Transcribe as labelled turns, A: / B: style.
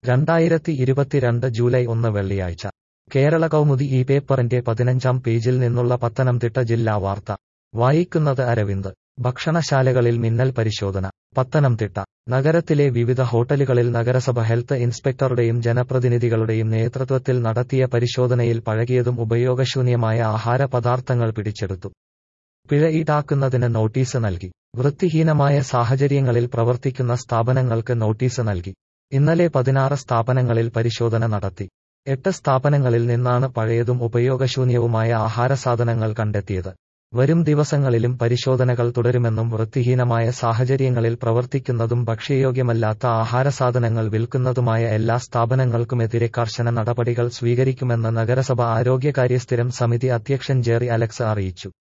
A: രണ്ടായിരത്തി ഇരുപത്തിരണ്ട് ജൂലൈ ഒന്ന് വെള്ളിയാഴ്ച കേരള കൗമുദി ഈ പേപ്പറിന്റെ പതിനഞ്ചാം പേജിൽ നിന്നുള്ള പത്തനംതിട്ട ജില്ലാ വാർത്ത വായിക്കുന്നത് അരവിന്ദ് ഭക്ഷണശാലകളിൽ മിന്നൽ പരിശോധന പത്തനംതിട്ട നഗരത്തിലെ വിവിധ ഹോട്ടലുകളിൽ നഗരസഭ ഹെൽത്ത് ഇൻസ്പെക്ടറുടെയും ജനപ്രതിനിധികളുടെയും നേതൃത്വത്തിൽ നടത്തിയ പരിശോധനയിൽ പഴകിയതും ഉപയോഗശൂന്യമായ ആഹാര പദാർത്ഥങ്ങൾ പിടിച്ചെടുത്തു പിഴ ഈടാക്കുന്നതിന് നോട്ടീസ് നൽകി വൃത്തിഹീനമായ സാഹചര്യങ്ങളിൽ പ്രവർത്തിക്കുന്ന സ്ഥാപനങ്ങൾക്ക് നോട്ടീസ് നൽകി ഇന്നലെ പതിനാറ് സ്ഥാപനങ്ങളിൽ പരിശോധന നടത്തി എട്ട് സ്ഥാപനങ്ങളിൽ നിന്നാണ് പഴയതും ഉപയോഗശൂന്യവുമായ ആഹാരസാധനങ്ങൾ കണ്ടെത്തിയത് വരും ദിവസങ്ങളിലും പരിശോധനകൾ തുടരുമെന്നും വൃത്തിഹീനമായ സാഹചര്യങ്ങളിൽ പ്രവർത്തിക്കുന്നതും ഭക്ഷ്യയോഗ്യമല്ലാത്ത ആഹാരസാധനങ്ങൾ വിൽക്കുന്നതുമായ എല്ലാ സ്ഥാപനങ്ങൾക്കുമെതിരെ കർശന നടപടികൾ സ്വീകരിക്കുമെന്ന് നഗരസഭ ആരോഗ്യകാര്യ സ്ഥിരം സമിതി അധ്യക്ഷൻ ജെറി അലക്സ് അറിയിച്ചു